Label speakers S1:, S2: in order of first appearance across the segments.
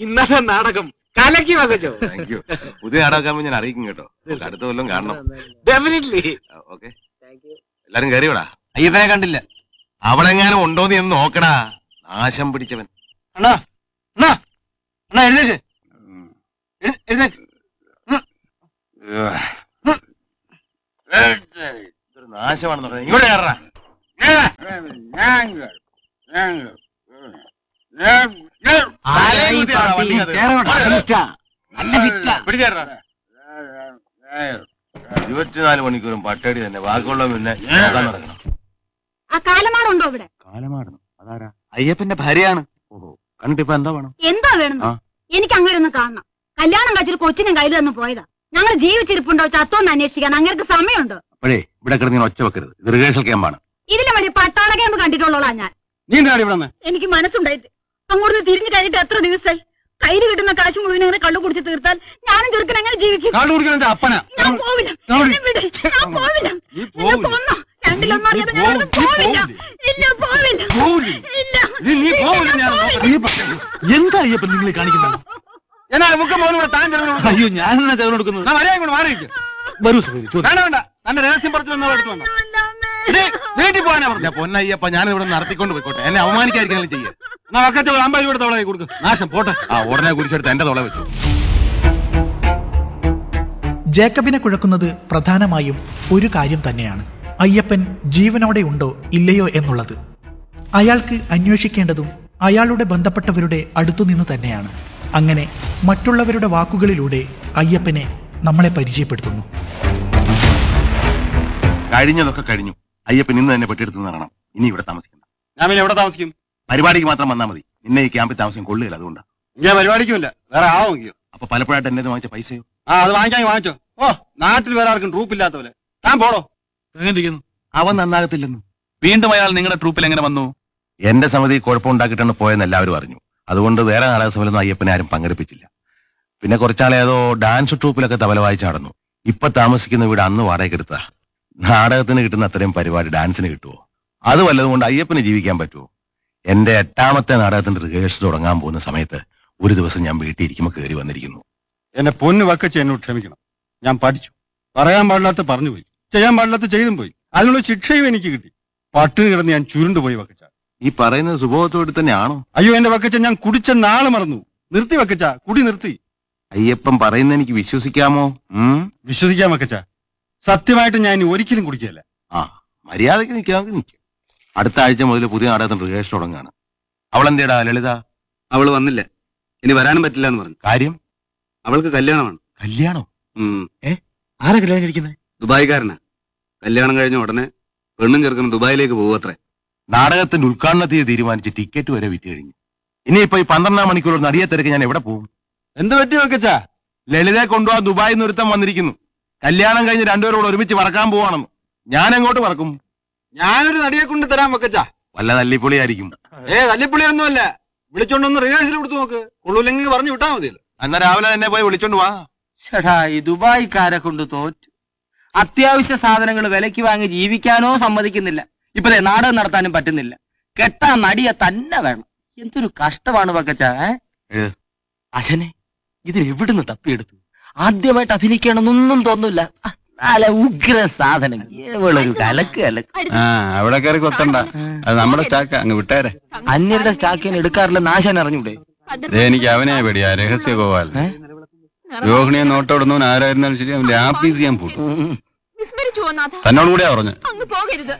S1: ഇന്നത്തെ നാടകം കലക്കി വകച്ചോ
S2: താങ്ക് യു പുതിയ നാടകമാകുമ്പോ ഞാൻ അറിയിക്കും കേട്ടോ നമുക്ക് അടുത്ത കൊല്ലം കാണണം
S1: ഡെഫിനറ്റ്ലി
S2: ഓക്കെ എല്ലാരും കയറിയോടാ
S3: അയ്യപ്പനെ കണ്ടില്ല
S2: അവളെങ്ങാനും ഉണ്ടോന്ന് എന്ന് നോക്കടാ നാശം പിടിച്ചവൻ
S3: അണ്ണാ അണ്ണാ അണ്ണാ എഴുന്നേക്ക് എഴു- എഴുന്നേക്ക്
S2: ഇതൊരു നാശമാണെന്ന് പറഞ്ഞാ ഇങ്ങോട്ട് കയറാ
S1: ആരായി ഈ പാർട്ടി? കേറോടാ, ഇഷ്ടാ. നല്ല ഫിറ്റാ.
S2: പിടിച്ചേറാ ഇരുപത്തിനാല് മണിക്കൂറും പട്ടടി തന്നെ ബാക്കിയുള്ള പിന്നെ നോക്കാൻ നടക്കണം
S4: ആ കാലമാടുണ്ടോ ഇവിടെ
S2: കാലമാടണം അതാരാ അയ്യപ്പന്റെ ഭാര്യയാണ് ഓഹോ കണ്ടിപ്പോ എന്താ വേണം
S4: എന്താ വേണം
S2: ആ.
S4: എനിക്ക് അങ്ങനെ ഒന്ന് കാണണം കല്യാണം കഴിച്ചൊരു കൊച്ചിനും കയ്യിൽ തന്നു പോയതാ ഞങ്ങൾ ജീവിച്ചിരിപ്പുണ്ടോ ചത്തോന്ന് അന്വേഷിക്കാൻ അങ്ങേർക്ക് സമയമുണ്ടോ
S2: അപ്പോഴേ ഇവിടെ കിടന്ന് ഇങ്ങനെ ഒച്ച വെക്കരുത് ഇത് റിഹേഴ്സൽ ക്യാമ്പാണ്
S4: ഇതിലും വലിയ പട്ടാള ക്യാമ്പ് കണ്ടിട്ടുള്ളോളാ ഞാൻ
S3: നീ എന്താടി ഇവിടെ വന്നേ?
S4: എനിക്ക് മനസ്സുണ്ടായിട്ട് അങ്ങോട്ട് തിരിഞ്ഞു കഴിഞ്ഞിട്ട് എത്ര ദിവസമായി കയ്യിൽ കിട്ടുന്ന കാശ് മുഴുവൻ അങ്ങനെ കള്ളു കുടിച്ച് തീർത്താൽ ഞാനും ചെറുക്കൻ എങ്ങനെ ജീവിക്കും
S3: കാട് കുടിക്കാൻ എന്റെ അപ്പനാ
S4: ഞാൻ പോവില്ല
S3: ഞാൻ
S4: എന്നെ വിട്. ഞാൻ പോവില്ല
S3: നീ
S4: എന്നെ
S3: പോവില്ല.
S4: കൊന്നോ രണ്ടിലൊന്നും അറിയാതെ ഞാൻ
S3: പോവില്ല.
S4: ഇവിടുന്ന്
S3: നീ
S4: പോവില്ല ഇല്ല പോവില്ല
S3: പോവില്ല.
S4: ഇല്ല
S3: നീ- നീ
S4: ഇല്ല,
S3: പോവില്ല,
S4: ഞാൻ
S3: ഞാൻ
S4: പോവില്ല.
S5: എന്താ അയ്യപ്പൻ നിങ്ങൾ കാണിക്കുന്നത്
S3: എന്നാ മുക്ക മോനും കൂടെ താൻ ചെറുപ്പം
S5: അയ്യോ ഞാൻ എന്നാ ചെലവ് കൊടുക്കുന്നത്
S3: മര്യാദ കൊണ്ട് മാറിയിരിക്കും
S5: വരൂ സഹോദരി ചോദിച്ചു
S3: വേണ്ട വേണ്ട തന്റെ രഹസ്യം പറിച്ചു വന്നോ എടുത്തു വന്നോ
S4: അമ്മേ.
S3: വീട്ടിൽ പോകാനാ പറഞ്ഞു
S2: ഞാൻ പൊന്നയ്യപ്പ ഞാൻ ഇവിടെ നടത്തിക്കൊണ്ട് പോയിക്കോട്ടെ എന്നെ അവമാനിക്കാതിരിക്കാനും ചെയ്യാം
S3: എന്നാ വക്കത്തെ ഒരു അമ്പത് രൂപ തോളായി കൊടുക്കും നാശം പോട്ടെ
S2: ആ ഉടനെ കുരിശെടുത്ത് എന്റെ തൊള വെച്ചു
S6: ജേക്കബിനെ കുഴക്കുന്നത് പ്രധാനമായും ഒരു കാര്യം തന്നെയാണ് അയ്യപ്പൻ ജീവനോടെ ഉണ്ടോ ഇല്ലയോ എന്നുള്ളത് അയാൾക്ക് അന്വേഷിക്കേണ്ടതും അയാളുടെ ബന്ധപ്പെട്ടവരുടെ അടുത്തുനിന്ന് തന്നെയാണ് അങ്ങനെ മറ്റുള്ളവരുടെ വാക്കുകളിലൂടെ അയ്യപ്പനെ നമ്മളെ പരിചയപ്പെടുത്തുന്നു
S2: കഴിഞ്ഞതൊക്കെ കഴിഞ്ഞു അയ്യപ്പൻ ഇന്ന് തന്നെ പെട്ടെടുത്ത് നടണം ഇനി ഇവിടെ താമസിക്കണ്ട
S3: ഞാൻ പിന്നെ എവിടെ താമസിക്കും
S2: പരിപാടിക്ക് മാത്രം വന്നാൽ മതി നിന്നെ ഈ ക്യാമ്പിൽ താമസിക്കാൻ കൊള്ളുകയില്ല അതുകൊണ്ടാ
S3: ഞാൻ പരിപാടിക്കുമില്ല വേറെ ആളോ നോക്കിയോ
S2: അപ്പൊ പലപ്പോഴായിട്ട് എന്നെ വാങ്ങിച്ച പൈസയോ
S3: ആ അത് വാങ്ങിക്കാൻ വാങ്ങിച്ചോ ഓ നാട്ടിൽ വേറെ ആർക്കും ട്രൂപ്പ് ഇല്ലാത്ത പോലെ താൻ പോടോ
S5: എങ്ങനെ ഇരിക്കുന്നു
S2: അവൻ നന്നാകത്തില്ലെന്ന്
S5: വീണ്ടും അയാൾ നിങ്ങളുടെ ട്രൂപ്പിൽ എങ്ങനെ വന്നു
S2: എന്റെ സമിതി കുഴപ്പമുണ്ടാക്കിയിട്ടാണ് പോയെന്ന് എല്ലാവരും അറിഞ്ഞു അതുകൊണ്ട് വേറെ നാടക സമിതിയൊന്നും അയ്യപ്പനെ ആരും പങ്കെടുപ്പിച്ചില്ല പിന്നെ കുറച്ചാളെ ഏതോ ഡാൻസ് ട്രൂപ്പിലൊക്കെ തബല വായിച്ച് നടന്നു ഇപ്പൊ താമസിക്കുന്ന വീട് അന്ന് വാടകയ്ക്ക് എടുത്താ നാടകത്തിന് കിട്ടുന്ന അത്രയും പരിപാടി ഡാൻസിന് കിട്ടുമോ അത് വല്ലതും കൊണ്ട് അയ്യപ്പന് ജീവിക്കാൻ പറ്റുമോ എന്റെ എട്ടാമത്തെ നാടകത്തിന്റെ റിഹേഴ്സൽ തുടങ്ങാൻ പോകുന്ന സമയത്ത് ഒരു ദിവസം ഞാൻ വീട്ടിൽ ഇരിക്കുമ്പോൾ കയറി വന്നിരിക്കുന്നു
S3: എന്നെ പൊന്ന് വക്കച്ച് എന്നോട് ക്ഷമിക്കണം ഞാൻ പഠിച്ചു പറയാൻ പാടില്ലാത്ത പറഞ്ഞു പോയി ചെയ്യാൻ പാടില്ലാത്ത ചെയ്തും പോയി അതിനുള്ള ശിക്ഷയും എനിക്ക് കിട്ടി പട്ടിണി കിടന്ന് ഞാൻ ചുരുണ്ടുപോയി വക്കച്ച
S2: ഈ പറയുന്നത് സുബോധത്തോടെ തന്നെയാണോ
S3: അയ്യോ എന്റെ വക്കച്ച ഞാൻ കുടിച്ച നാളെ മറന്നു നിർത്തി വക്കച്ച കുടി നിർത്തി
S2: അയ്യപ്പൻ പറയുന്നത് എനിക്ക് വിശ്വസിക്കാമോ ഉം
S3: വിശ്വസിക്കാൻ വക്കച്ച സത്യമായിട്ട് ഞാൻ ഇനി ഒരിക്കലും കുടിക്കുകയല്ല
S2: ആ മര്യാദക്ക് നിൽക്കാമെങ്കിൽ നിൽക്കാം അടുത്ത ആഴ്ച മുതൽ പുതിയ നാടകത്തിന് റിഹേഴ്സൽ തുടങ്ങാണ് അവളെന്തേടാ ലളിത
S7: അവള് വന്നില്ല ഇനി വരാനും പറ്റില്ല എന്ന് പറഞ്ഞു
S2: കാര്യം
S7: അവൾക്ക് കല്യാണമാണ്
S2: കല്യാണം
S7: ഉം.
S5: ആരാ കല്യാണം കഴിക്കുന്നത്
S7: ദുബായിക്കാരനാ കല്യാണം കഴിഞ്ഞ ഉടനെ പെണ്ണും ചെറുക്കനും ദുബായിലേക്ക് പോകുമത്രേ
S2: നാടകത്തിന്റെ ഉദ്ഘാടന തീയതി തീരുമാനിച്ച് ടിക്കറ്റ് വരെ വിറ്റ് കഴിഞ്ഞു ഇനിയിപ്പോ ഈ പന്ത്രണ്ടാം മണിക്കൂർ നടിയെ തിരക്ക് ഞാൻ എവിടെ പോകും
S3: എന്ത് പറ്റി വക്കച്ച
S2: ലളിതയെ കൊണ്ടുപോകാൻ ദുബായിൽ നിന്ന് ഒരുത്തം വന്നിരിക്കുന്നു കല്യാണം കഴിഞ്ഞ് രണ്ടുപേരോട് ഒരുമിച്ച് പറക്കാൻ പോവാണെന്ന് ഞാൻ എങ്ങോട്ട് പറക്കും
S3: ഞാനൊരു നടിയെ കൊണ്ട് തരാൻ വക്കച്ച
S2: വല്ല തല്ലിപ്പൊളിയായിരിക്കും
S3: ഏ തല്ലിപ്പുള്ളിയൊന്നുമല്ല വിളിച്ചോണ്ടൊന്ന് റിഹേഴ്സൽ കൊടുത്തു നോക്ക് കൊള്ളൂല്ലെങ്കിൽ പറഞ്ഞു വിട്ടാ മതിയല്ലോ
S2: എന്നാ രാവിലെ തന്നെ പോയി വിളിച്ചോണ്ട് വാ
S8: ചേട്ടാ ഈ ദുബായിക്കാരെ കൊണ്ട് തോറ്റു അത്യാവശ്യ സാധനങ്ങൾ വിലയ്ക്ക് വാങ്ങി ജീവിക്കാനോ സമ്മതിക്കുന്നില്ല ഇപ്പൊ ദേ നാടകം നടത്താനും പറ്റുന്നില്ല കെട്ടാൻ നടിയെ തന്നെ വേണം എന്തൊരു കഷ്ടമാണ് പക്കച്ച
S2: ഏ.
S8: അശനെ ഇത് എവിടുന്ന് തപ്പിയെടുത്തു ആദ്യമായിട്ട് അഭിനയിക്കണമെന്നൊന്നും തോന്നില്ല നല്ല ഉഗ്ര സാധനം ഏവളൊരു കലക്ക് കലക്ക്
S7: ആ അവിടെ കയറി കൊത്തണ്ട അത് നമ്മുടെ സ്റ്റാക്ക് അങ്ങ് വിട്ടേരെ
S8: അന്യരുടെ സ്റ്റാക്കിന് എടുക്കാറില്ല നാശൻ അറിഞ്ഞൂടെ
S7: ദേ, എനിക്ക് അവനെ പേടിയാ രഹസ്യ ഗോപാൽ രോഹിണിയെ നോട്ടോടുന്നവൻ ആരായിരുന്നാലും ശരി അവന്റെ ആപ്പീസ് ഞാൻ പൂട്ടും
S8: ഉം.
S4: വിസ്മരിച്ചു പോന്നാഥ
S7: തന്നോട് കൂടെയാ പറഞ്ഞു
S4: അങ്ങ് പോകരുത്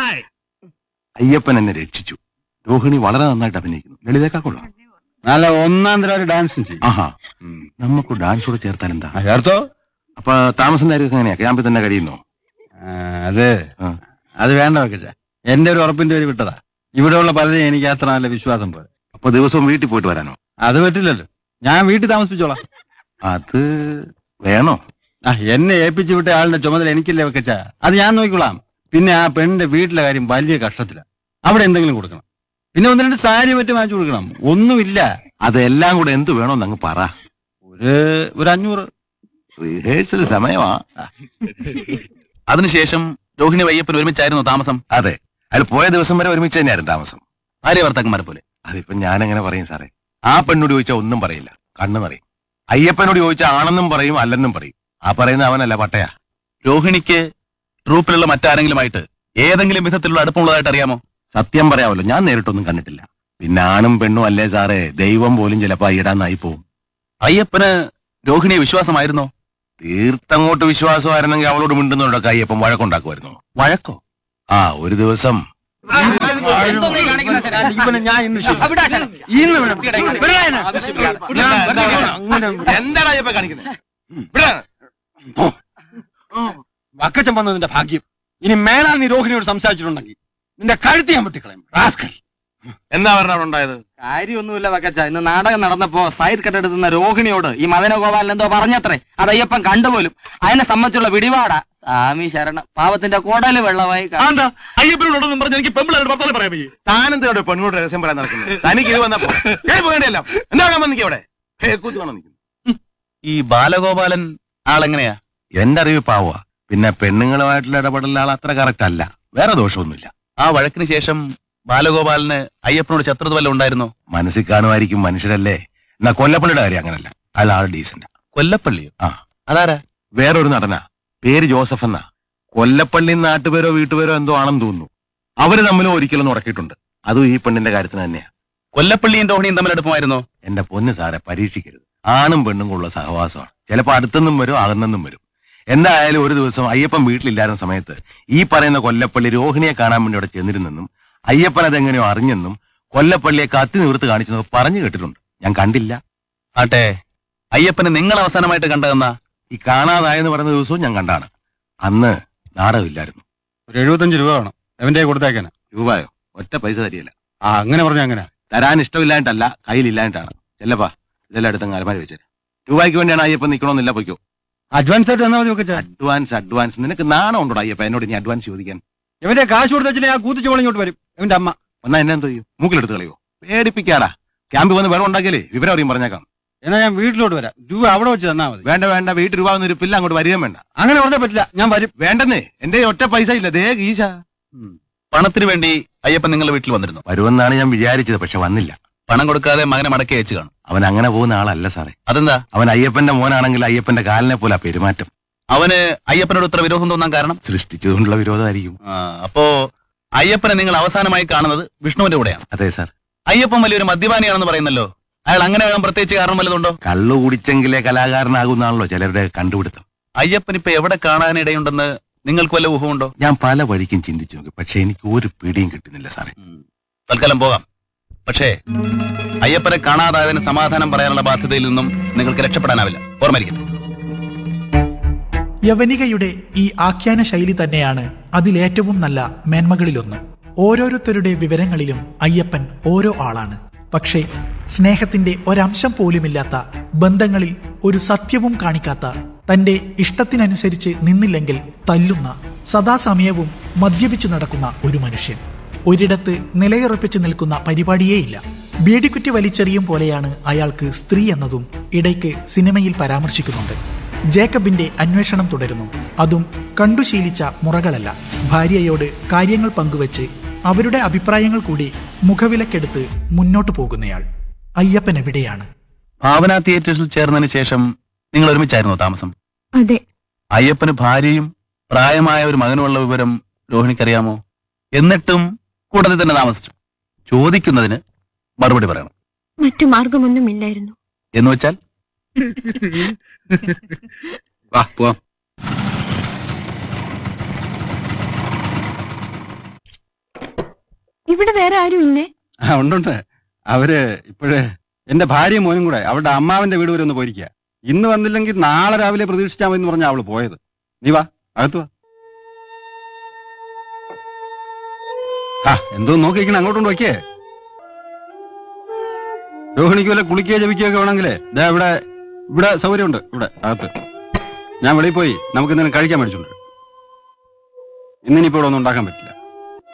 S2: അയ്യപ്പൻ എന്നെ രക്ഷിച്ചു രോഹിണി വളരെ നന്നായിട്ട് അഭിനയിക്കുന്നു ലളിതേക്കാ കൊള്ളാം
S7: നല്ല ഒന്നാം തരം ഒരു ഡാൻസും ചെയ്യും
S2: ആഹാ നമുക്ക് ഡാൻസ് കൂടെ ചേർത്താൽ എന്താ
S7: ആ, ചേർത്തോ
S2: അപ്പൊ താമസം കാര്യമൊക്കെ എങ്ങനെയാ ക്യാമ്പിൽ തന്നെ കഴിയുന്നോ
S7: ആ, അത്
S2: ആ.
S7: അത് വേണ്ട വെക്കച്ച എന്റെ ഒരു ഉറപ്പിന്റെ പേര് വിട്ടതാ ഇവിടെയുള്ള പലരെയും എനിക്ക് അത്ര നല്ല വിശ്വാസം പോലെ
S2: അപ്പൊ ദിവസവും വീട്ടിൽ പോയിട്ട് വരാനോ
S7: അത് പറ്റില്ലല്ലോ ഞാൻ വീട്ടിൽ താമസിപ്പിച്ചോളാം
S2: അത് വേണോ
S7: ആ എന്നെ ഏൽപ്പിച്ചു വിട്ട ആളുടെ ചുമതല എനിക്കില്ലേ വെക്കച്ച അത് ഞാൻ നോക്കിക്കൊള്ളാം പിന്നെ ആ പെണ്ണിന്റെ വീട്ടിലെ കാര്യം വലിയ കഷ്ടത്തില അവിടെ എന്തെങ്കിലും കൊടുക്കണം പിന്നെ ഒന്ന് രണ്ട് സാരി മറ്റും വാങ്ങിച്ചു കൊടുക്കണം ഒന്നുമില്ല
S2: അതെല്ലാം കൂടെ എന്ത് വേണോന്ന് അങ്ങ് പറ
S7: ഒരു ഒരു അഞ്ഞൂറ്
S2: റിഹേഴ്സൽ സമയമാ
S5: അതിനുശേഷം രോഹിണി വയ്യപ്പൻ ഒരുമിച്ചായിരുന്നു താമസം
S2: അതെ അയാൾ പോയ ദിവസം വരെ ഒരുമിച്ച് തന്നെയായിരുന്നു താമസം
S5: ഭാര്യ ഭർത്താക്കന്മാരെ പോലെ
S2: അതിപ്പോ ഞാൻ എങ്ങനെ പറയും സാറേ ആ പെണ്ണോട് ചോദിച്ചാൽ ഒന്നും പറയില്ല കണ്ണു നിറയും അയ്യപ്പനോട് ചോദിച്ചാൽ ആണെന്നും പറയും അല്ലെന്നും പറയും ആ പറയുന്ന അവനല്ല പട്ടയാ
S5: രോഹിണിക്ക് ട്രൂപ്പിലുള്ള മറ്റാരെങ്കിലുമായിട്ട് ഏതെങ്കിലും വിധത്തിലുള്ള അടുപ്പമുള്ളതായിട്ട് അറിയാമോ
S2: സത്യം പറയാമല്ലോ ഞാൻ നേരിട്ടൊന്നും കണ്ടിട്ടില്ല പിന്നെ ആണും പെണ്ണും അല്ലേ സാറേ ദൈവം പോലും ചിലപ്പോ അയ്യടാന്നായി പോവും
S5: അയ്യപ്പന് രോഹിണിയെ വിശ്വാസമായിരുന്നോ
S2: തീർത്തങ്ങോട്ട് വിശ്വാസമായിരുന്നെങ്കിൽ അവളോട് മിണ്ടുന്നോടൊക്കെ അയ്യപ്പൻ വഴക്കുണ്ടാക്കുമായിരുന്നു
S5: വഴക്കോ
S2: ആ ഒരു ദിവസം
S8: എന്തോന്ന് ഈ കാണിക്കുന്ന ശരാശരി?
S3: ഇവനെ ഞാൻ ഇന്ന് ശരി-
S8: അവിടെ അച്ഛൻ.
S3: ഇന്ന് വിടാം. വിടാ എന്നെ.
S8: ആവശ്യമില്ല.
S3: ഞാൻ
S2: എന്താ, എന്താ,
S3: അങ്ങനെ
S2: എന്താണ് അയ്യപ്പ കാണിക്കുന്നത്
S3: വക്കച്ചൻ വന്നത് നിന്റെ ഭാഗ്യം ഇനി മേലാൽ നീ രോഹിണിയോട് സംസാരിച്ചിട്ടുണ്ടെങ്കിൽ നിന്റെ കഴുത്തി ഞാൻ വെട്ടിക്കളയും റാസ്കൽ
S2: എന്താ പറഞ്ഞ അവിടെ ഉണ്ടായത്
S8: കാര്യമൊന്നുമില്ല വക്കച്ച ഇന്ന് നാടകം നടന്നപ്പോ സൈഡ് കട്ടെടുത്തുന്ന രോഹിണിയോട് ഈ മദനഗോപാലൻ എന്തോ പറഞ്ഞത്രേ അത് അയ്യപ്പൻ കണ്ടുപോലും അതിനെ സംബന്ധിച്ചുള്ള പിടിപാടാ സ്വാമി ശരണം പാവത്തിന്റെ കോടല് വെള്ളമായി കാണും.
S5: എന്താ അയ്യപ്പനോടൊന്നും പറഞ്ഞ് എനിക്ക് പെമ്പിളായിട്ട് വർത്താനം പറയാൻ വയ്യേ
S2: താനെന്തോടെ പെണ്ണോട് രഹസ്യം പറയാൻ നടക്കുന്നത് തനിക്ക് ഇത് വന്നപ്പോ ഞാൻ പോകേണ്ടല്ലോ എന്താ കാണാൻ വന്നിക്ക് അവിടെ കേക്കൂത്ത് കാണാൻ നിൽക്കുന്നു
S5: ഈ ബാലഗോപാലൻ ആളെങ്ങനെയാ
S2: എന്റെ അറിവ് പാവുക പിന്നെ പെണ്ണുങ്ങളുമായിട്ടുള്ള ഇടപെടൽ ആൾ അത്ര കറക്റ്റ് അല്ല വേറെ ദോഷമൊന്നുമില്ല
S5: ആ വഴക്കിന് ശേഷം ബാലഗോപാലന് അയ്യപ്പനോട് ശത്രുത വല്ലതും ഉണ്ടായിരുന്നോ
S2: മനസ്സിൽ കാണുമായിരിക്കും മനുഷ്യരല്ലേ എന്നാ കൊല്ലപ്പള്ളിയുടെ കാര്യം അങ്ങനല്ല അയാൾ ആൾ ഡീസന്റ്
S5: കൊല്ലപ്പള്ളിയോ
S2: ആ
S5: അതാരാ
S2: വേറൊരു നടനാ പേര് ജോസഫ് എന്നാ കൊല്ലപ്പള്ളി നാട്ടുപേരോ വീട്ടുപേരോ എന്തോ ആണെന്ന് തോന്നുന്നു അവര് തമ്മിലും ഒരിക്കലും ഉറക്കിയിട്ടുണ്ട് അതും ഈ പെണ്ണിന്റെ കാര്യത്തിന് തന്നെയാ
S5: കൊല്ലപ്പള്ളിയും രോഹിണിയും തമ്മിൽ അടുപ്പമായിരുന്നോ
S2: എന്റെ പൊന്ന് സാറെ പരീക്ഷിക്കരുത് ആണും പെണ്ണും ഉള്ള സഹവാസമാണ് ചിലപ്പോൾ അടുത്തുനിന്നും വരും അകന്നെന്നും വരും എന്തായാലും ഒരു ദിവസം അയ്യപ്പൻ വീട്ടിലില്ലായിരുന്ന സമയത്ത് ഈ പറയുന്ന കൊല്ലപ്പള്ളി രോഹിണിയെ കാണാൻ വേണ്ടി അവിടെ ചെന്നിരുന്നെന്നും അയ്യപ്പൻ അതെങ്ങനെയോ അറിഞ്ഞെന്നും കൊല്ലപ്പള്ളിയെ കത്തി നിവർത്ത് കാണിച്ചെന്ന് പറഞ്ഞു കേട്ടിട്ടുണ്ട് ഞാൻ കണ്ടില്ല
S5: ആട്ടെ അയ്യപ്പനെ നിങ്ങൾ അവസാനമായിട്ട് കണ്ടതെന്നാ
S2: ഈ കാണാതായെന്ന് പറയുന്ന ദിവസവും ഞാൻ കണ്ടാണ് അന്ന് നാടകമില്ലായിരുന്നു
S3: ഒരു എഴുപത്തഞ്ച് രൂപ വേണം എവന്റെ കൊടുത്തേക്കാനാ
S2: രൂപയോ ഒറ്റ പൈസ തരികയില്ല
S3: ആ അങ്ങനെ പറഞ്ഞ അങ്ങനെ
S2: തരാൻ ഇഷ്ടമില്ലായിട്ടല്ല കയ്യിലില്ലായിട്ടാണ് ചെല്ലപ്പാ ഇതെല്ലാം അടുത്ത അലമാരി വെച്ചേരാ രൂപയ്ക്ക് വേണ്ടിയാണ് അയ്യപ്പൻ നിൽക്കണമെന്നില്ല പൊയ്ക്കോ
S3: അഡ്വാൻസ് ആയിട്ട് തന്നാൽ മതി വെക്കച്ച
S2: അഡ്വാൻസ് അഡ്വാൻസ് നിനക്ക് നാണം ഉണ്ടോ അയ്യപ്പ എന്നോട് ഇനി അഡ്വാൻസ് ചോദിക്കാൻ
S3: ഇവന്റെ കാശ് കൊടുത്ത് വെച്ചിട്ട് ആ കൂത്തിച്ചോളം ഇങ്ങോട്ട് വരും ഇവന്റെ അമ്മ
S2: എന്നാ എന്നെ എന്തോ ചെയ്യും മൂക്കിലെടുത്ത് കളയോ പേടിപ്പിക്കാടാ ക്യാമ്പിൽ വന്ന് വെള്ളം ഉണ്ടാക്കിയാലേ വിവരം അറിയും പറഞ്ഞേക്കാം
S3: എന്നാ ഞാൻ വീട്ടിലോട്ട് വരാം രൂപ അവിടെ വെച്ച് തന്നാ മതി
S2: വേണ്ട വേണ്ട വീട്ടിൽ രൂപ ഒന്നും ഇരിപ്പില്ല അങ്ങോട്ട് വരികയും വേണ്ട
S3: അങ്ങനെ പറഞ്ഞാൽ പറ്റില്ല ഞാൻ വരും
S2: വേണ്ടെന്നേ എന്റെ ഒറ്റ പൈസ ഇല്ല ദേ ഗീശ
S5: പണത്തിന് വേണ്ടി അയ്യപ്പൻ നിങ്ങളുടെ വീട്ടിൽ വന്നിരുന്നു
S2: വരുമെന്നാണ് ഞാൻ വിചാരിച്ചത് പക്ഷെ വന്നില്ല
S5: പണം കൊടുക്കാതെ മകനെ മടക്കി അയച്ചു കാണും
S2: അവൻ അങ്ങനെ പോകുന്ന ആളല്ല സാറേ
S5: അതെന്താ
S2: അവൻ അയ്യപ്പന്റെ മോനാണെങ്കിൽ അയ്യപ്പന്റെ കാലിനെ പോലെ പെരുമാറ്റം
S5: അവന് അയ്യപ്പനോട് ഇത്ര വിരോധം തോന്നാൻ കാരണം
S2: സൃഷ്ടിച്ചതുകൊണ്ടുള്ള വിരോധമായിരിക്കും
S5: ആ, അപ്പോ അയ്യപ്പനെ നിങ്ങൾ അവസാനമായി കാണുന്നത് വിഷ്ണുവിന്റെ കൂടെയാണ്
S2: അതെ സാർ
S5: അയ്യപ്പൻ വലിയൊരു മദ്യപാനിയാണെന്ന് പറയുന്നല്ലോ അയാൾ അങ്ങനെ വേണം പ്രത്യേകിച്ച് കാരണം വല്ലതുണ്ടോ
S2: കള്ളു കുടിച്ചെങ്കിലേ കലാകാരനാകുന്നാണല്ലോ ചിലരുടെ കണ്ടുപിടുത്തം
S5: അയ്യപ്പൻ ഇപ്പൊ എവിടെ കാണാനിടയുണ്ടെന്ന് നിങ്ങൾക്ക് വല്ല ഊഹമുണ്ടോ
S2: ഞാൻ പല വഴിക്കും ചിന്തിച്ചു നോക്കി പക്ഷെ എനിക്ക് ഒരു പിടിയും കിട്ടുന്നില്ല സാറേ
S5: ഉം. തൽക്കാലം പോകാം പക്ഷേ അയ്യപ്പനെ കാണാതായതിന് സമാധാനം പറയാനുള്ള ബാധ്യതയിൽ നിന്നും നിങ്ങൾക്ക് രക്ഷപ്പെടാനാവില്ല ഓർമ്മയിരിക്കട്ടെ
S6: യവനികയുടെ ഈ ആഖ്യാന ശൈലി തന്നെയാണ് അതിലേറ്റവും നല്ല മേന്മകളിലൊന്ന് ഓരോരുത്തരുടെ വിവരങ്ങളിലും അയ്യപ്പൻ ഓരോ ആളാണ് പക്ഷേ സ്നേഹത്തിന്റെ ഒരംശം പോലുമില്ലാത്ത ബന്ധങ്ങളിൽ ഒരു സത്യവും കാണിക്കാത്ത തന്റെ ഇഷ്ടത്തിനനുസരിച്ച് നിന്നില്ലെങ്കിൽ തല്ലുന്ന സദാസമയവും മദ്യപിച്ചു നടക്കുന്ന ഒരു മനുഷ്യൻ ഒരിടത്ത് നിലയുറപ്പിച്ചു നിൽക്കുന്ന പരിപാടിയേയില്ല ബീഡിക്കുറ്റി വലിച്ചെറിയും പോലെയാണ് അയാൾക്ക് സ്ത്രീ എന്നതും ഇടയ്ക്ക് സിനിമയിൽ പരാമർശിക്കുന്നുണ്ട് ജേക്കബിന്റെ അന്വേഷണം തുടരുന്നു അതും കണ്ടുശീലിച്ച മുറകളല്ല ഭാര്യയോട് കാര്യങ്ങൾ പങ്കുവച്ച് അവരുടെ അഭിപ്രായങ്ങൾ കൂടി മുഖവിലക്കെടുത്ത് മുന്നോട്ടു പോകുന്നയാൾ അയ്യപ്പൻ എവിടെയാണ്
S5: ഭാവന തിയേറ്റേഴ്സിൽ ചേർന്നതിന് ശേഷം നിങ്ങൾ ഒരുമിച്ചായിരുന്നു താമസം
S9: അതെ
S5: അയ്യപ്പന് ഭാര്യയും പ്രായമായ ഒരു മകനുമുള്ള വിവരം രോഹിണിക്കറിയാമോ എന്നിട്ടും കൂട്ടത്തിൽ തന്നെ താമസിച്ചു ചോദിക്കുന്നതിന് മറുപടി പറയണം
S9: മറ്റു മാർഗമൊന്നുമില്ലായിരുന്നു
S5: എന്ന് വെച്ചാൽ
S3: വാ പോവാം
S9: ഇവിടെ വേറെ ആരും ഇല്ലേ
S3: ആ ഉണ്ടുണ്ട് അവര് ഇപ്പോഴേ എന്റെ ഭാര്യയും മോനും കൂടെ അവരുടെ അമ്മാവന്റെ വീട് വരെ ഒന്ന് പോയിരിക്കുക ഇന്ന് വന്നില്ലെങ്കിൽ നാളെ രാവിലെ പ്രതീക്ഷിച്ചാൽ മതി എന്ന് പറഞ്ഞാ അവള് പോയത് നീ വാ അകത്ത് വാ ആ എന്തോ നോക്കിയിരിക്കണം അങ്ങോട്ട് കൊണ്ട് വയ്ക്കേ രോഹിണിക്ക് വല്ല കുളിക്കുകയോ ജപിക്കുകയൊക്കെ വേണമെങ്കിലേ ദേ ഇവിടെ ഇവിടെ സൗകര്യമുണ്ട് ഇവിടെ അകത്ത് ഞാൻ വെളിയിൽ പോയി നമുക്ക് എന്തെങ്കിലും കഴിക്കാൻ മേടിച്ചോണ്ട് വരാം. ഇന്നിനിപ്പോ ഇവിടെ ഒന്നും ഉണ്ടാക്കാൻ പറ്റില്ല